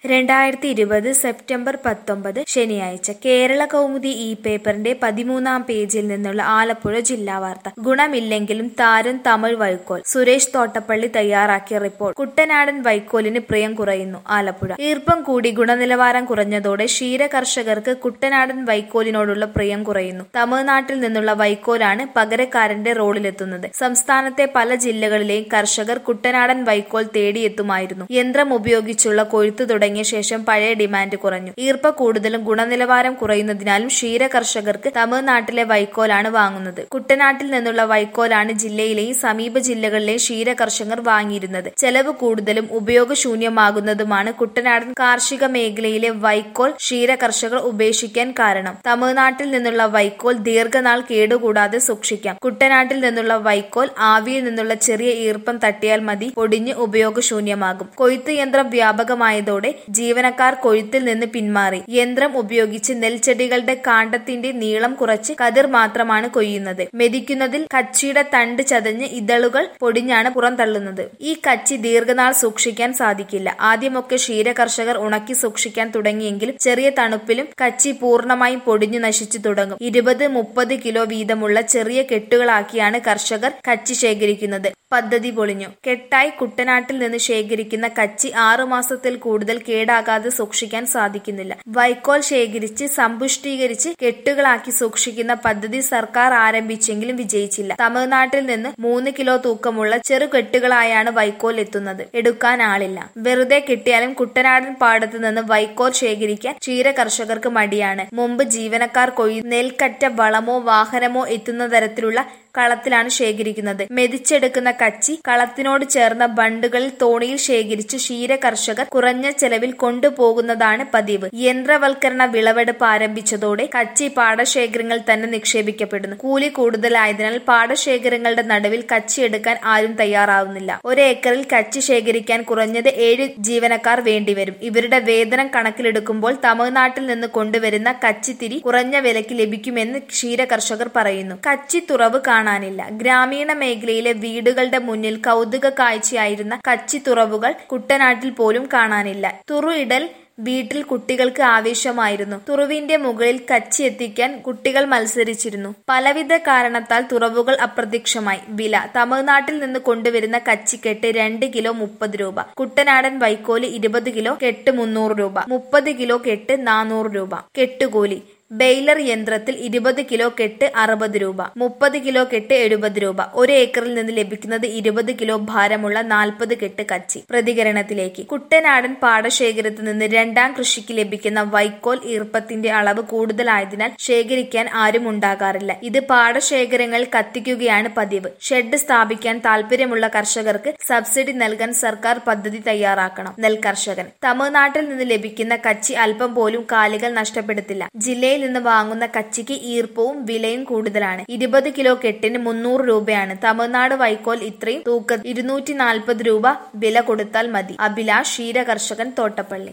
രണ്ടായിരത്തി ഇരുപത് സെപ്റ്റംബർ പത്തൊമ്പത് ശനിയാഴ്ച കേരള കൗമുദി ഈ പേപ്പറിന്റെ പതിമൂന്നാം പേജിൽ നിന്നുള്ള ആലപ്പുഴ ജില്ലാ വാർത്ത ഗുണമില്ലെങ്കിലും താരം തമിഴ് വൈക്കോൽ സുരേഷ് തോട്ടപ്പള്ളി തയ്യാറാക്കിയ റിപ്പോർട്ട് കുട്ടനാടൻ വൈക്കോലിന് പ്രിയം കുറയുന്നു ആലപ്പുഴ ഈർപ്പം കൂടി ഗുണനിലവാരം കുറഞ്ഞതോടെ ക്ഷീര കർഷകർക്ക് കുട്ടനാടൻ വൈക്കോലിനോടുള്ള പ്രിയം കുറയുന്നു തമിഴ്നാട്ടിൽ നിന്നുള്ള വൈക്കോലാണ് പകരക്കാരന്റെ റോളിലെത്തുന്നത് സംസ്ഥാനത്തെ പല ജില്ലകളിലെയും കർഷകർ കുട്ടനാടൻ വൈക്കോൽ തേടിയെത്തുമായിരുന്നു യന്ത്രം ഉപയോഗിച്ചുള്ള കൊയ്ത്ത് തുടങ്ങിയ ശേഷം പഴയ ഡിമാൻഡ് കുറഞ്ഞു ഈർപ്പ കൂടുതലും ഗുണനിലവാരം കുറയുന്നതിനാലും ക്ഷീര കർഷകർക്ക് തമിഴ്നാട്ടിലെ വൈക്കോലാണ് വാങ്ങുന്നത് കുട്ടനാട്ടിൽ നിന്നുള്ള വൈക്കോലാണ് ജില്ലയിലെയും സമീപ ജില്ലകളിലെയും ക്ഷീര കർഷകർ വാങ്ങിയിരുന്നത് ചെലവ് കൂടുതലും ഉപയോഗശൂന്യമാകുന്നതുമാണ് കുട്ടനാടൻ കാർഷിക മേഖലയിലെ വൈക്കോൽ ക്ഷീര കർഷകർ ഉപേക്ഷിക്കാൻ കാരണം തമിഴ്നാട്ടിൽ നിന്നുള്ള വൈക്കോൽ ദീർഘനാൾ കേടുകൂടാതെ സൂക്ഷിക്കാം കുട്ടനാട്ടിൽ നിന്നുള്ള വൈക്കോൽ ആവിയിൽ നിന്നുള്ള ചെറിയ ഈർപ്പം തട്ടിയാൽ മതി പൊടിഞ്ഞ് ഉപയോഗശൂന്യമാകും കൊയ്ത്ത് യന്ത്രം വ്യാപകമായതോടെ ജീവനക്കാർ കൊയ്ത്തിൽ നിന്ന് പിന്മാറി യന്ത്രം ഉപയോഗിച്ച് നെൽച്ചെടികളുടെ കാണ്ടത്തിന്റെ നീളം കുറച്ച് കതിർ മാത്രമാണ് കൊയ്യുന്നത് മെതിക്കുന്നതിൽ കച്ചിയുടെ തണ്ട് ചതഞ്ഞ് ഇതളുകൾ പൊടിഞ്ഞാണ് പുറന്തള്ളുന്നത് ഈ കച്ചി ദീർഘനാൾ സൂക്ഷിക്കാൻ സാധിക്കില്ല ആദ്യമൊക്കെ ക്ഷീര കർഷകർ ഉണക്കി സൂക്ഷിക്കാൻ തുടങ്ങിയെങ്കിലും ചെറിയ തണുപ്പിലും കച്ചി പൂർണ്ണമായും പൊടിഞ്ഞു നശിച്ചു തുടങ്ങും ഇരുപത് മുപ്പത് കിലോ വീതമുള്ള ചെറിയ കെട്ടുകളാക്കിയാണ് കർഷകർ കച്ചി ശേഖരിക്കുന്നത് പദ്ധതി പൊളിഞ്ഞു കെട്ടായി കുട്ടനാട്ടിൽ നിന്ന് ശേഖരിക്കുന്ന കച്ചി ആറുമാസത്തിൽ കൂടുതൽ കേടാകാതെ സൂക്ഷിക്കാൻ സാധിക്കുന്നില്ല വൈക്കോൽ ശേഖരിച്ച് സമ്പുഷ്ടീകരിച്ച് കെട്ടുകളാക്കി സൂക്ഷിക്കുന്ന പദ്ധതി സർക്കാർ ആരംഭിച്ചെങ്കിലും വിജയിച്ചില്ല തമിഴ്നാട്ടിൽ നിന്ന് മൂന്ന് കിലോ തൂക്കമുള്ള ചെറു കെട്ടുകളായാണ് വൈക്കോൽ എത്തുന്നത് എടുക്കാൻ ആളില്ല വെറുതെ കിട്ടിയാലും കുട്ടനാടൻ പാടത്ത് നിന്ന് വൈക്കോൽ ശേഖരിക്കാൻ ക്ഷീര കർഷകർക്ക് മടിയാണ് മുമ്പ് ജീവനക്കാർ കൊയ്യു നെൽക്കറ്റ വളമോ വാഹനമോ എത്തുന്ന തരത്തിലുള്ള കളത്തിലാണ് ശേഖരിക്കുന്നത് മെതിച്ചെടുക്കുന്ന കച്ചി കളത്തിനോട് ചേർന്ന ബണ്ടുകളിൽ തോണിയിൽ ശേഖരിച്ച് ക്ഷീര കർഷകർ കുറഞ്ഞ ചെലവിൽ കൊണ്ടുപോകുന്നതാണ് പതിവ് യന്ത്രവൽക്കരണ വിളവെടുപ്പ് ആരംഭിച്ചതോടെ കച്ചി പാടശേഖരങ്ങൾ തന്നെ നിക്ഷേപിക്കപ്പെടുന്നു കൂലി കൂടുതലായതിനാൽ പാടശേഖരങ്ങളുടെ നടുവിൽ കച്ചി എടുക്കാൻ ആരും തയ്യാറാവുന്നില്ല ഒരേക്കറിൽ കച്ചി ശേഖരിക്കാൻ കുറഞ്ഞത് ഏഴ് ജീവനക്കാർ വേണ്ടിവരും ഇവരുടെ വേതനം കണക്കിലെടുക്കുമ്പോൾ തമിഴ്നാട്ടിൽ നിന്ന് കൊണ്ടുവരുന്ന കച്ചിത്തിരി കുറഞ്ഞ വിലയ്ക്ക് ലഭിക്കുമെന്ന് ക്ഷീര കർഷകർ പറയുന്നു കച്ചി തുറവ് കാണാനില്ല ഗ്രാമീണ മേഖലയിലെ വീടുകളുടെ മുന്നിൽ കൗതുക കാഴ്ചയായിരുന്ന കച്ചി തുറവുകൾ കുട്ടനാട്ടിൽ പോലും കാണാനില്ല തുറു ഇടൽ വീട്ടിൽ കുട്ടികൾക്ക് ആവേശമായിരുന്നു തുറവിന്റെ മുകളിൽ കച്ചി എത്തിക്കാൻ കുട്ടികൾ മത്സരിച്ചിരുന്നു പലവിധ കാരണത്താൽ തുറവുകൾ അപ്രത്യക്ഷമായി വില തമിഴ്നാട്ടിൽ നിന്ന് കൊണ്ടുവരുന്ന കച്ചിക്കെട്ട് രണ്ട് കിലോ മുപ്പത് രൂപ കുട്ടനാടൻ വൈക്കോല് ഇരുപത് കിലോ കെട്ട് മുന്നൂറ് രൂപ മുപ്പത് കിലോ കെട്ട് നാനൂറ് രൂപ കെട്ടുകൂലി ബെയിലർ യന്ത്രത്തിൽ ഇരുപത് കിലോ കെട്ട് അറുപത് രൂപ മുപ്പത് കിലോ കെട്ട് എഴുപത് രൂപ ഒരു ഏക്കറിൽ നിന്ന് ലഭിക്കുന്നത് ഇരുപത് കിലോ ഭാരമുള്ള നാൽപ്പത് കെട്ട് കച്ചി പ്രതികരണത്തിലേക്ക് കുട്ടനാടൻ പാടശേഖരത്തിൽ നിന്ന് രണ്ടാം കൃഷിക്ക് ലഭിക്കുന്ന വൈക്കോൽ ഈർപ്പത്തിന്റെ അളവ് കൂടുതലായതിനാൽ ശേഖരിക്കാൻ ആരും ഉണ്ടാകാറില്ല ഇത് പാടശേഖരങ്ങൾ കത്തിക്കുകയാണ് പതിവ് ഷെഡ് സ്ഥാപിക്കാൻ താല്പര്യമുള്ള കർഷകർക്ക് സബ്സിഡി നൽകാൻ സർക്കാർ പദ്ധതി തയ്യാറാക്കണം നെൽകർഷകൻ തമിഴ്നാട്ടിൽ നിന്ന് ലഭിക്കുന്ന കച്ചി അല്പം പോലും കാലികൾ നഷ്ടപ്പെടുത്തില്ല ജില്ലയിൽ നിന്ന് വാങ്ങുന്ന കച്ചിക്ക് ഈർപ്പവും വിലയും കൂടുതലാണ് ഇരുപത് കിലോ കെട്ടിന് മുന്നൂറ് രൂപയാണ് തമിഴ്നാട് വൈക്കോൽ ഇത്രയും തൂക്ക ഇരുന്നൂറ്റി നാൽപ്പത് രൂപ വില കൊടുത്താൽ മതി അഭിലാഷ് ക്ഷീര കർഷകൻ തോട്ടപ്പള്ളി